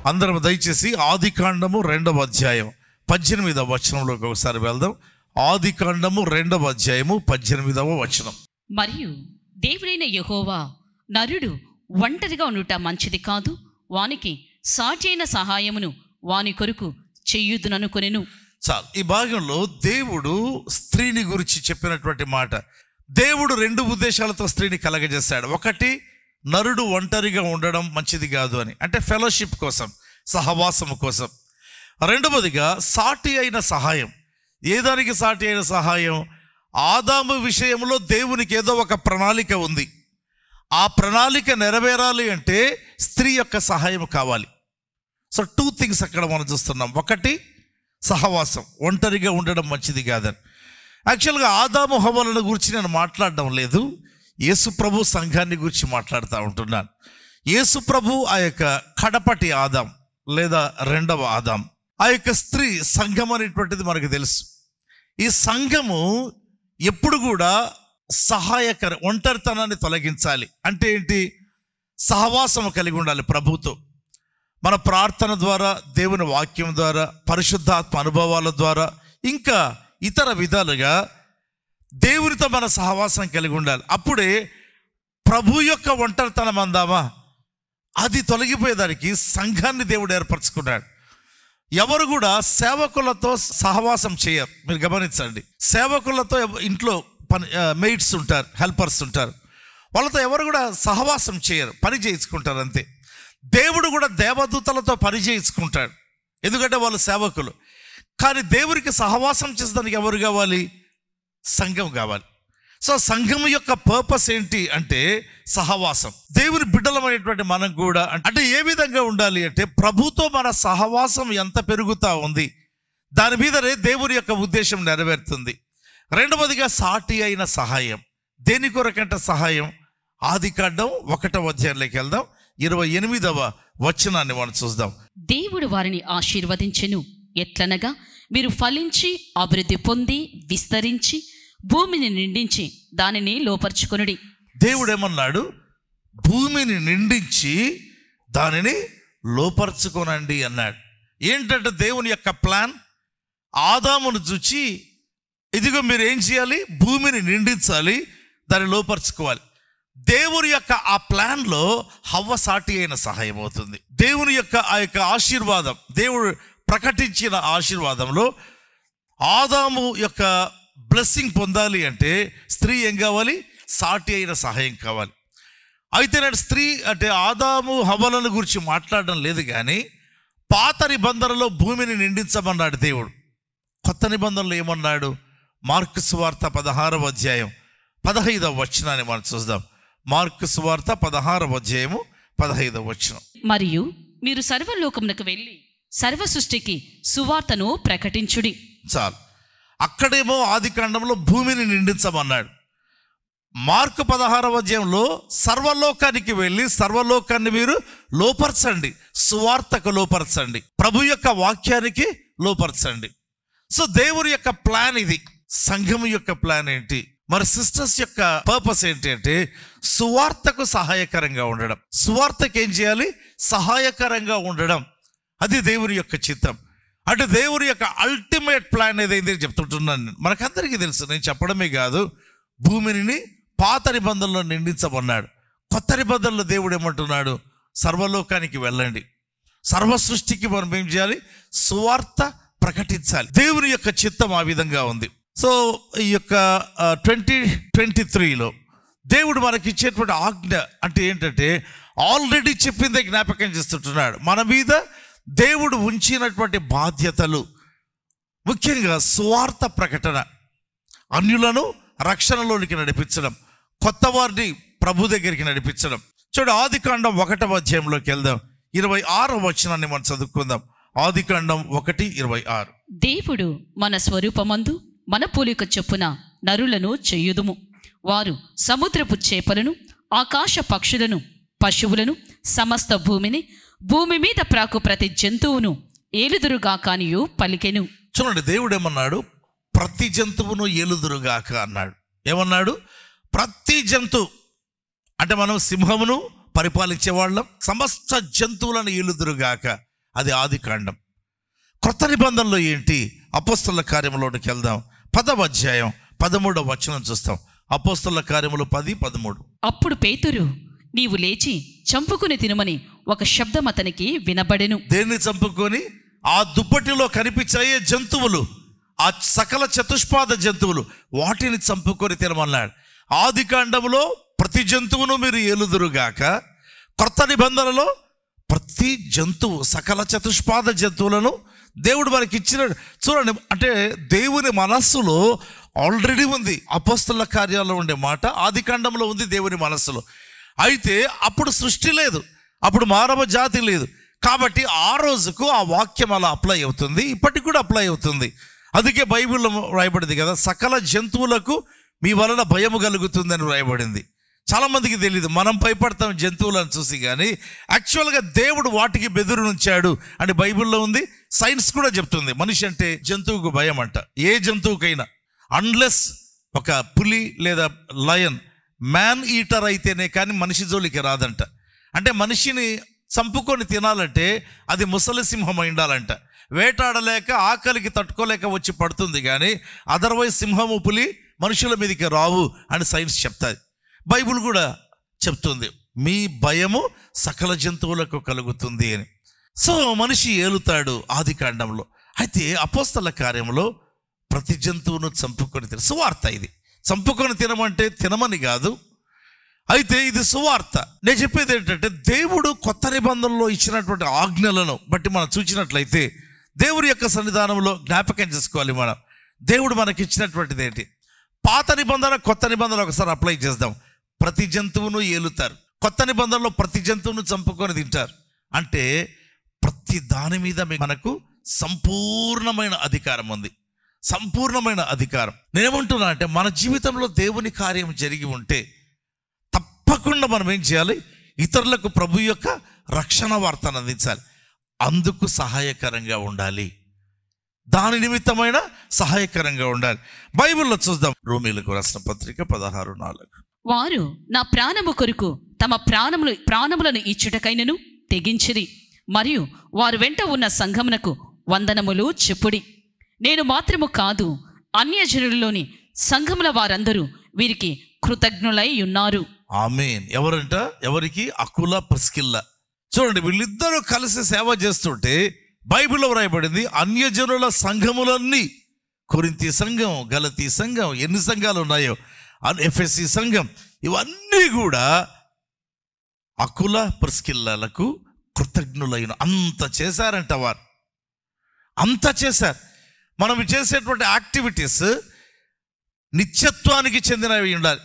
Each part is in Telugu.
అందరం దయచేసి ఆది కాండము రెండవ అధ్యాయం పద్దెనిమిదవ వచనంలోకి ఒకసారి వెళ్దాం ఆది కాండము రెండవ అధ్యాయము పద్దెనిమిదవ వచనం మరియు దేవుడైన యెహోవా నరుడు ఒంటరిగా ఉండుట మంచిది కాదు వానికి సాటి అయిన సహాయమును వాని కొరకు చెయ్యుదుననుకొనెను చాలు ఈ భాగంలో దేవుడు స్త్రీని గురించి చెప్పినటువంటి మాట దేవుడు రెండు ఉద్దేశాలతో స్త్రీని కలగజేశాడు ఒకటి నరుడు ఒంటరిగా ఉండడం మంచిది కాదు అని అంటే ఫెలోషిప్ కోసం సహవాసం కోసం రెండవదిగా సాటి అయిన సహాయం ఏ దానికి సాటి అయిన సహాయం ఆదాము విషయంలో దేవునికి ఏదో ఒక ప్రణాళిక ఉంది ఆ ప్రణాళిక నెరవేరాలి అంటే స్త్రీ యొక్క సహాయం కావాలి సో టూ థింగ్స్ అక్కడ మనం చూస్తున్నాం ఒకటి సహవాసం ఒంటరిగా ఉండడం మంచిది కాదని యాక్చువల్గా ఆదాము హవలను గురించి నేను మాట్లాడడం లేదు యేసు ప్రభు సంఘాన్ని గురించి మాట్లాడుతూ ఉంటున్నాను యేసు ప్రభు ఆ యొక్క కడపటి ఆదాం లేదా రెండవ ఆదాం ఆ యొక్క స్త్రీ సంఘం అనేటువంటిది మనకు తెలుసు ఈ సంఘము ఎప్పుడు కూడా సహాయకర ఒంటరితనాన్ని తొలగించాలి అంటే ఏంటి సహవాసం కలిగి ఉండాలి ప్రభుతో మన ప్రార్థన ద్వారా దేవుని వాక్యం ద్వారా పరిశుద్ధాత్మ అనుభవాల ద్వారా ఇంకా ఇతర విధాలుగా దేవునితో మన సహవాసం కలిగి ఉండాలి అప్పుడే ప్రభు యొక్క ఒంటరితనం అందామా అది తొలగిపోయేదానికి సంఘాన్ని దేవుడు ఏర్పరచుకున్నాడు ఎవరు కూడా సేవకులతో సహవాసం చేయరు మీరు గమనించండి సేవకులతో ఎవ- ఇంట్లో పని మెయిట్స్ ఉంటారు హెల్పర్స్ ఉంటారు వాళ్ళతో ఎవరు కూడా సహవాసం చేయరు పని చేయించుకుంటారు అంతే దేవుడు కూడా దేవదూతలతో పని చేయించుకుంటాడు ఎందుకంటే వాళ్ళు సేవకులు కానీ దేవునికి సహవాసం చేసేదానికి ఎవరు కావాలి సంఘం కావాలి సో సంఘం యొక్క పర్పస్ ఏంటి అంటే సహవాసం దేవుని బిడ్డలమైనటువంటి మనం కూడా అంటే ఏ విధంగా ఉండాలి అంటే ప్రభుతో మన సహవాసం ఎంత పెరుగుతా ఉంది దాని మీదనే దేవుని యొక్క ఉద్దేశం నెరవేరుతుంది రెండవదిగా సాటి అయిన సహాయం దేని కొరకంటే సహాయం ఆది కాండం ఒకటవ అధ్యాయంలోకి వెళ్దాం ఇరవై ఎనిమిదవ వచనాన్ని మనం చూద్దాం దేవుడు వారిని ఆశీర్వదించెను ఎట్లనగా మీరు ఫలించి అభివృద్ధి పొంది విస్తరించి భూమిని నిండించి దానిని లోపరుచుకొనుడి దేవుడు ఏమన్నాడు భూమిని నిండించి దానిని లోపరుచుకోనండి అన్నాడు ఏంటంటే దేవుని యొక్క ప్లాన్ ఆదామును చూచి ఇదిగో మీరు ఏం చేయాలి భూమిని నిండించాలి దాన్ని లోపరుచుకోవాలి దేవుని యొక్క ఆ ప్లాన్లో హవ్వ సాటి అయిన సహాయం అవుతుంది దేవుని యొక్క ఆ యొక్క ఆశీర్వాదం దేవుడు ప్రకటించిన ఆశీర్వాదంలో ఆదాము యొక్క బ్లెస్సింగ్ పొందాలి అంటే స్త్రీ ఏం కావాలి సాటి అయిన సహాయం కావాలి అయితే నేను స్త్రీ అంటే ఆదాము హవలను గురించి మాట్లాడడం లేదు కానీ పాత నిబంధనలో భూమిని నిండించమన్నాడు దేవుడు కొత్త నిబంధనలు ఏమన్నాడు మార్కు సువార్త పదహారవ అధ్యాయం పదహైదవ వచనాన్ని మనం చూద్దాం మార్కు సువార్త పదహారవ అధ్యాయము పదహైదవ వచనం మరియు మీరు సర్వలోకమునకు వెళ్ళి సర్వ సృష్టికి సువార్తను ప్రకటించుడి చాలు అక్కడేమో ఆది కాండంలో భూమిని నిండించమన్నాడు మార్కు పదహారవ అధ్యాయంలో సర్వలోకానికి వెళ్ళి సర్వలోకాన్ని మీరు లోపరచండి సువార్తకు లోపరచండి ప్రభు యొక్క వాక్యానికి లోపరచండి సో దేవుని యొక్క ప్లాన్ ఇది సంఘం యొక్క ప్లాన్ ఏంటి మరి సిస్టర్స్ యొక్క పర్పస్ ఏంటి అంటే సువార్తకు సహాయకరంగా ఉండడం సువార్తకు ఏం చేయాలి సహాయకరంగా ఉండడం అది దేవుని యొక్క చిత్తం అంటే దేవుని యొక్క అల్టిమేట్ ప్లాన్ ఏదైంది అని చెప్తుంటున్నాను నేను. మనకందరికీ తెలుసు నేను చెప్పడమే కాదు భూమిని పాత నిబంధనలో నిండించమన్నాడు కొత్త నిబంధనలో దేవుడు ఏమంటున్నాడు సర్వలోకానికి వెళ్ళండి సర్వ సృష్టికి మనం ఏం చేయాలి సువార్త ప్రకటించాలి దేవుని యొక్క చిత్తం ఆ విధంగా ఉంది సో ఈ యొక్క ట్వంటీ ట్వంటీ త్రీలో దేవుడు మనకి ఇచ్చేటువంటి ఆజ్ఞ అంటే ఏంటంటే ఆల్రెడీ చెప్పిందే జ్ఞాపకం చేస్తుంటున్నాడు మన మీద దేవుడు ఉంచినటువంటి బాధ్యతలు ముఖ్యంగా సువార్త ప్రకటన అన్యులను రక్షణలోనికి నడిపించడం కొత్త వారిని ప్రభు దగ్గరికి నడిపించడం చూడు ఆది కాండం ఒకటవ అధ్యాయంలోకి వెళ్దాం ఇరవై ఆరో వచనాన్ని మనం చదువుకుందాం ఆది కాండం ఒకటి ఇరవై ఆరు దేవుడు మన స్వరూపమందు మన పోలిక చొప్పున నరులను చెయ్యుదుము వారు సముద్రపు చేపలను ఆకాశ పక్షులను పశువులను సమస్త భూమిని భూమి మీద ప్రాకు ప్రతి జంతువును ఏలుదురుగా కానియు పలికెను చూడండి దేవుడు ఏమన్నాడు ప్రతి జంతువును ఏలుదురుగాక అన్నాడు ఏమన్నాడు ప్రతి జంతువు అంటే మనం సింహమును పరిపాలించే వాళ్ళం సమస్త జంతువులను ఏలుదురుగాక అది ఆది కాండం క్రొత్త నిబంధనలో ఏంటి అపోస్తల కార్యంలోనికి వెళ్దాం పదవ అధ్యాయం పదమూడవ వచనం చూస్తాం అపోస్తల కార్యములు పది పదమూడు అప్పుడు పేతురు నీవు లేచి చంపుకుని తినుమని ఒక శబ్దం అతనికి వినబడెను దేన్ని చంపుకొని ఆ దుప్పటిలో కనిపించాయే జంతువులు ఆ సకల చతుష్పాద జంతువులు వాటిని చంపుకొని తినమన్నాడు ఆది కాండములో ప్రతి జంతువును మీరు ఏలుదురుగాక కొత్త నిబంధనలో ప్రతి జంతువు సకల చతుష్పాద జంతువులను దేవుడు మనకి ఇచ్చినాడు చూడండి అంటే దేవుని మనస్సులో ఆల్రెడీ ఉంది అపోస్తల కార్యాల్లో ఉండే మాట ఆది కాండంలో ఉంది దేవుని మనస్సులో అయితే అప్పుడు సృష్టి లేదు అప్పుడు మానవ జాతి లేదు కాబట్టి ఆ రోజుకు ఆ వాక్యం అలా అప్లై అవుతుంది ఇప్పటికి కూడా అప్లై అవుతుంది అందుకే బైబిల్లో రాయబడింది కదా సకల జంతువులకు మీ వలన భయము కలుగుతుందని రాయబడింది చాలా మందికి తెలియదు మనం భయపడతాం జంతువులను చూసి కానీ యాక్చువల్గా దేవుడు వాటికి బెదురు నుంచాడు అని బైబిల్లో ఉంది సైన్స్ కూడా చెప్తుంది మనిషి అంటే జంతువుకు భయం అంట ఏ జంతువుకైనా అన్లెస్ ఒక పులి లేదా లయన్ మ్యాన్ ఈటర్ అయితేనే కానీ మనిషి జోలికి రాదంట అంటే మనిషిని చంపుకొని తినాలంటే అది ముసలి సింహం అయి ఉండాలంట వేటాడలేక ఆకలికి తట్టుకోలేక వచ్చి పడుతుంది కానీ అదర్వైజ్ సింహము పులి మనుషుల మీదకి రావు అని సైన్స్ చెప్తాది బైబిల్ కూడా చెప్తుంది మీ భయము సకల జంతువులకు కలుగుతుంది అని సో మనిషి ఏలుతాడు ఆది కాండంలో అయితే అపోస్తల కార్యంలో ప్రతి జంతువును చంపుకొని తిన సువార్త ఇది చంపుకొని తినమంటే తినమని కాదు అయితే ఇది సువార్త నేను చెప్పేది ఏంటంటే దేవుడు కొత్త నిబంధనలో ఇచ్చినటువంటి ఆజ్ఞలను బట్టి మనం చూసినట్లయితే దేవుడి యొక్క సన్నిధానంలో జ్ఞాపకం చేసుకోవాలి మనం దేవుడు మనకి ఇచ్చినటువంటిది ఏంటి పాత నిబంధన కొత్త నిబంధన ఒకసారి అప్లై చేద్దాం ప్రతి జంతువును ఏలుతారు కొత్త నిబంధనలో ప్రతి జంతువును చంపుకొని తింటారు అంటే ప్రతి దాని మీద మీ- మనకు సంపూర్ణమైన అధికారం ఉంది సంపూర్ణమైన అధికారం నేనేమంటున్నా అంటే మన జీవితంలో దేవుని కార్యం జరిగి ఉంటే తప్పకుండా మనం ఏం చేయాలి ఇతరులకు ప్రభు యొక్క రక్షణ వార్తను అందించాలి అందుకు సహాయకరంగా ఉండాలి దాని నిమిత్తమైన సహాయకరంగా ఉండాలి బైబిల్లో చూద్దాం రోమిలకు రాసిన పత్రిక పదహారు నాలుగు వారు నా ప్రాణము కొరకు తమ ప్రాణములు ప్రాణములను ఇచ్చుటకైనను తెగించిరి మరియు వారు వెంట ఉన్న సంఘమునకు వందనములు చెప్పుడి నేను మాత్రము కాదు అన్యజనులలోని సంఘముల వారందరూ వీరికి కృతజ్ఞులై ఉన్నారు ఆమెన్ ఎవరంట ఎవరికి అకుల ప్రిస్కిల్ల చూడండి వీళ్ళిద్దరూ కలిసి సేవ చేస్తుంటే బైబిల్లో వ్రాయబడింది అన్యజనుల సంఘములన్నీ కొరింతి సంఘం గలతీ సంఘం ఎన్ని సంఘాలు ఉన్నాయో ఎఫ్ఎస్సి సంఘం ఇవన్నీ కూడా అకుల ప్రిస్కిల్లలకు కృతజ్ఞులైన అంత చేశారంట వారు అంత చేశారు మనం చేసేటువంటి యాక్టివిటీస్ నిత్యత్వానికి చెందినవి ఉండాలి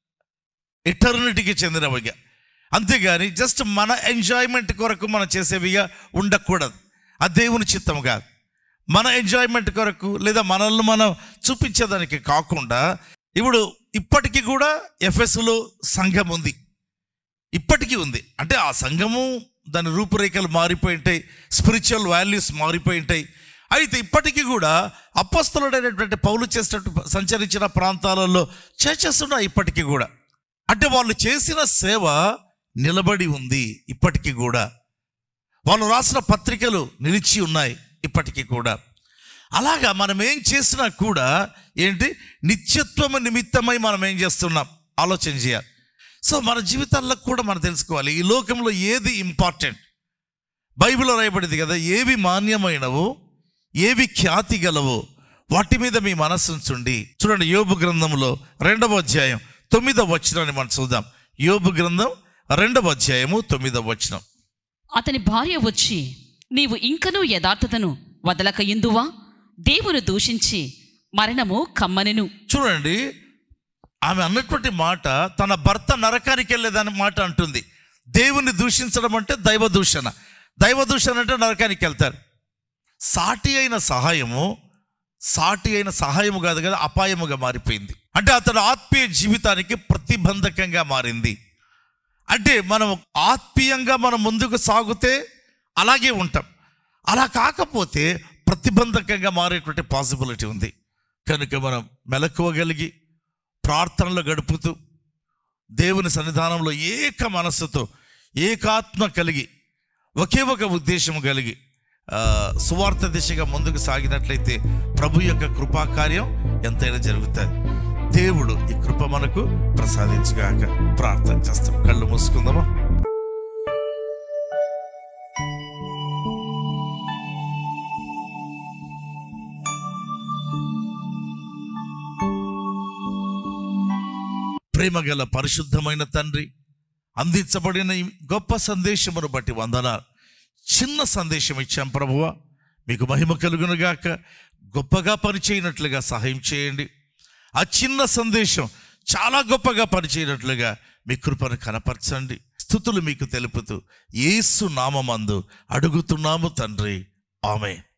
ఎటర్నిటీకి చెందినవిగా అంతేగాని జస్ట్ మన ఎంజాయ్మెంట్ కొరకు మనం చేసేవిగా ఉండకూడదు అది దేవుని చిత్తం కాదు మన ఎంజాయ్మెంట్ కొరకు లేదా మనల్ని మనం చూపించేదానికి కాకుండా ఇప్పుడు ఇప్పటికీ కూడా ఎఫ్ఎస్లో సంఘం ఉంది ఇప్పటికీ ఉంది అంటే ఆ సంఘము దాని రూపురేఖలు మారిపోయి ఉంటాయి స్పిరిచువల్ వాల్యూస్ మారిపోయి ఉంటాయి అయితే ఇప్పటికీ కూడా అప్పస్తులుడైనటువంటి పౌలు చేసినట్టు సంచరించిన ప్రాంతాలలో చర్చస్ ఉన్నాయి ఇప్పటికీ కూడా అంటే వాళ్ళు చేసిన సేవ నిలబడి ఉంది ఇప్పటికీ కూడా వాళ్ళు రాసిన పత్రికలు నిలిచి ఉన్నాయి ఇప్పటికీ కూడా అలాగా మనం ఏం చేసినా కూడా ఏంటి నిత్యత్వము నిమిత్తమై మనం ఏం చేస్తున్నాం ఆలోచన చేయాలి సో మన జీవితాల్లో కూడా మనం తెలుసుకోవాలి ఈ లోకంలో ఏది ఇంపార్టెంట్ బైబిల్లో రాయబడింది కదా ఏవి మాన్యమైనవో ఏవి ఖ్యాతి గలవో వాటి మీద మీ మనస్సు ఉంచుండి చూడండి యోబు గ్రంథంలో రెండవ అధ్యాయం తొమ్మిదవ వచనాన్ని మనం చూద్దాం యోబు గ్రంథం రెండవ అధ్యాయము తొమ్మిదవ వచనం అతని భార్య వచ్చి నీవు ఇంకనూ యథార్థతను వదలక ఎందువా దేవుని దూషించి మరణము కమ్మనెను చూడండి ఆమె అన్నటువంటి మాట తన భర్త నరకానికి వెళ్ళేదాని మాట అంటుంది దేవుని దూషించడం అంటే దైవ దూషణ దైవ దూషణ అంటే నరకానికి వెళ్తారు సాటి అయిన సహాయము సాటి అయిన సహాయము కాదు కదా అపాయముగా మారిపోయింది అంటే అతడు ఆత్మీయ జీవితానికి ప్రతిబంధకంగా మారింది అంటే మనం ఆత్మీయంగా మనం ముందుకు సాగితే అలాగే ఉంటాం అలా కాకపోతే ప్రతిబంధకంగా మారేటువంటి పాసిబిలిటీ ఉంది కనుక మనం మెలకువగలిగి ప్రార్థనలో గడుపుతూ దేవుని సన్నిధానంలో ఏక మనస్సుతో ఏకాత్మ కలిగి ఒకే ఒక ఉద్దేశం కలిగి ఆ, సువార్త దిశగా ముందుకు సాగినట్లయితే ప్రభు యొక్క కృపా కార్యం ఎంతైనా జరుగుతుంది దేవుడు ఈ కృప మనకు ప్రసాదించుగాక ప్రార్థన చేస్తాం కళ్ళు మూసుకుందామా ప్రేమగల పరిశుద్ధమైన తండ్రి అందించబడిన ఈ గొప్ప సందేశమును బట్టి వందనాలు చిన్న సందేశం ఇచ్చాం ప్రభువ మీకు మహిమ కలుగునుగాక గొప్పగా పనిచేయనట్లుగా సహాయం చేయండి ఆ చిన్న సందేశం చాలా గొప్పగా పనిచేయనట్లుగా మీ కృపను కనపరచండి స్థుతులు మీకు తెలుపుతూ యేసు నామమందు అడుగుతున్నాము తండ్రి ఆమె